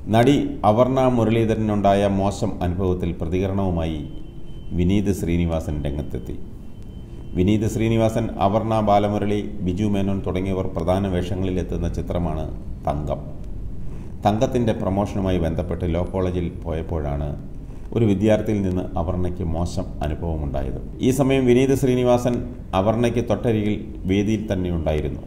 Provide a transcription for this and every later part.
നടി അവർണ മുരളീധരനുണ്ടായ മോശം അനുഭവത്തിൽ പ്രതികരണവുമായി വിനീത് ശ്രീനിവാസൻ രംഗത്തെത്തി വിനീത് ശ്രീനിവാസൻ അവർണ ബാലമുരളി ബിജു മേനോൻ തുടങ്ങിയവർ പ്രധാന വേഷങ്ങളിലെത്തുന്ന ചിത്രമാണ് തങ്കം തങ്കത്തിൻ്റെ പ്രമോഷനുമായി ബന്ധപ്പെട്ട് ലോ കോളേജിൽ പോയപ്പോഴാണ് ഒരു വിദ്യാർത്ഥിയിൽ നിന്ന് അവർണയ്ക്ക് മോശം അനുഭവമുണ്ടായത് ഈ സമയം വിനീത് ശ്രീനിവാസൻ അവർണയ്ക്ക് തൊട്ടരികിൽ വേദിയിൽ തന്നെ ഉണ്ടായിരുന്നു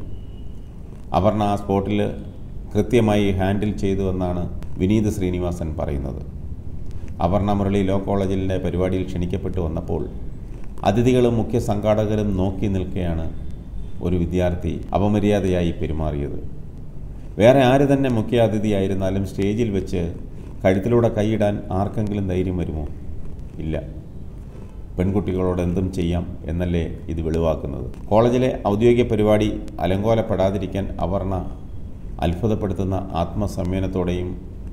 അവർണ ആ സ്പോട്ടിൽ കൃത്യമായി ഹാൻഡിൽ ചെയ്തുവെന്നാണ് വിനീത് ശ്രീനിവാസൻ പറയുന്നത് അവർണ മുരളി ലോ കോളേജിലെ പരിപാടിയിൽ ക്ഷണിക്കപ്പെട്ടു വന്നപ്പോൾ അതിഥികളും മുഖ്യ സംഘാടകരും നോക്കി നിൽക്കെയാണ് ഒരു വിദ്യാർത്ഥി അപമര്യാദയായി പെരുമാറിയത് വേറെ ആര് തന്നെ മുഖ്യ അതിഥിയായിരുന്നാലും സ്റ്റേജിൽ വെച്ച് കഴുത്തിലൂടെ കൈയിടാൻ ആർക്കെങ്കിലും ധൈര്യം വരുമോ ഇല്ല പെൺകുട്ടികളോട് എന്തും ചെയ്യാം എന്നല്ലേ ഇത് വെളിവാക്കുന്നത് കോളേജിലെ ഔദ്യോഗിക പരിപാടി അലങ്കോലപ്പെടാതിരിക്കാൻ അവർണ അത്ഭുതപ്പെടുത്തുന്ന ആത്മസംയമനത്തോടെയും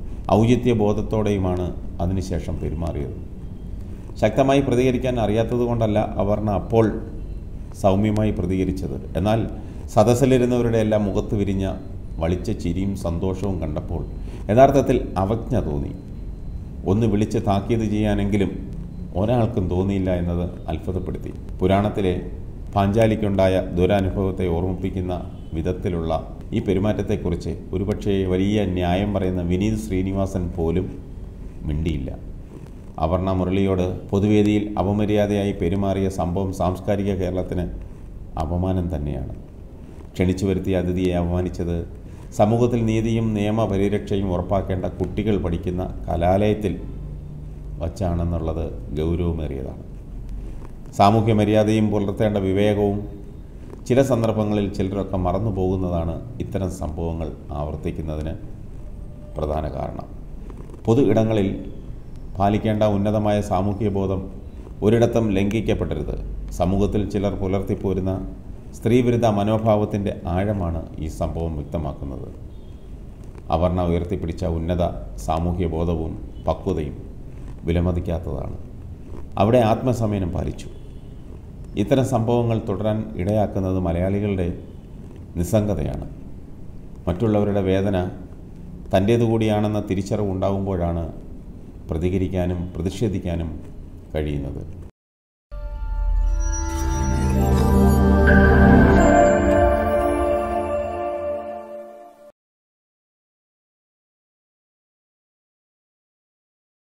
ഔചിത്യബോധത്തോടെയുമാണ് അതിനുശേഷം പെരുമാറിയത് ശക്തമായി പ്രതികരിക്കാൻ അറിയാത്തതുകൊണ്ടല്ല അവർണ അപ്പോൾ സൗമ്യമായി പ്രതികരിച്ചത് എന്നാൽ സദസ്സിലിരുന്നവരുടെ എല്ലാം മുഖത്ത് വിരിഞ്ഞ വളിച്ച ചിരിയും സന്തോഷവും കണ്ടപ്പോൾ യഥാർത്ഥത്തിൽ അവജ്ഞ തോന്നി ഒന്ന് വിളിച്ച് താക്കീത് ചെയ്യാനെങ്കിലും ഒരാൾക്കും തോന്നിയില്ല എന്നത് അത്ഭുതപ്പെടുത്തി പുരാണത്തിലെ പാഞ്ചാലിക്കുണ്ടായ ദുരനുഭവത്തെ ഓർമ്മിപ്പിക്കുന്ന വിധത്തിലുള്ള ഈ പെരുമാറ്റത്തെക്കുറിച്ച് ഒരുപക്ഷേ വലിയ ന്യായം പറയുന്ന വിനീത് ശ്രീനിവാസൻ പോലും മിണ്ടിയില്ല അവർണ മുരളിയോട് പൊതുവേദിയിൽ അപമര്യാദയായി പെരുമാറിയ സംഭവം സാംസ്കാരിക കേരളത്തിന് അപമാനം തന്നെയാണ് ക്ഷണിച്ചു വരുത്തിയ അതിഥിയെ അപമാനിച്ചത് സമൂഹത്തിൽ നീതിയും നിയമപരിരക്ഷയും ഉറപ്പാക്കേണ്ട കുട്ടികൾ പഠിക്കുന്ന കലാലയത്തിൽ വച്ചാണെന്നുള്ളത് ഗൗരവമേറിയതാണ് സാമൂഹ്യ മര്യാദയും പുലർത്തേണ്ട വിവേകവും ചില സന്ദർഭങ്ങളിൽ ചിലരൊക്കെ മറന്നു പോകുന്നതാണ് ഇത്തരം സംഭവങ്ങൾ ആവർത്തിക്കുന്നതിന് പ്രധാന കാരണം പൊതു ഇടങ്ങളിൽ പാലിക്കേണ്ട ഉന്നതമായ സാമൂഹ്യ ബോധം ഒരിടത്തും ലംഘിക്കപ്പെടരുത് സമൂഹത്തിൽ ചിലർ പുലർത്തിപ്പോരുന്ന സ്ത്രീവിരുദ്ധ മനോഭാവത്തിൻ്റെ ആഴമാണ് ഈ സംഭവം വ്യക്തമാക്കുന്നത് അവർണ ഉയർത്തിപ്പിടിച്ച ഉന്നത സാമൂഹ്യ ബോധവും പക്വതയും വിലമതിക്കാത്തതാണ് അവിടെ ആത്മസമയനം പാലിച്ചു ഇത്തരം സംഭവങ്ങൾ തുടരാൻ ഇടയാക്കുന്നത് മലയാളികളുടെ നിസ്സംഗതയാണ് മറ്റുള്ളവരുടെ വേദന തൻ്റേതു കൂടിയാണെന്ന തിരിച്ചറിവ് ഉണ്ടാകുമ്പോഴാണ് പ്രതികരിക്കാനും പ്രതിഷേധിക്കാനും കഴിയുന്നത്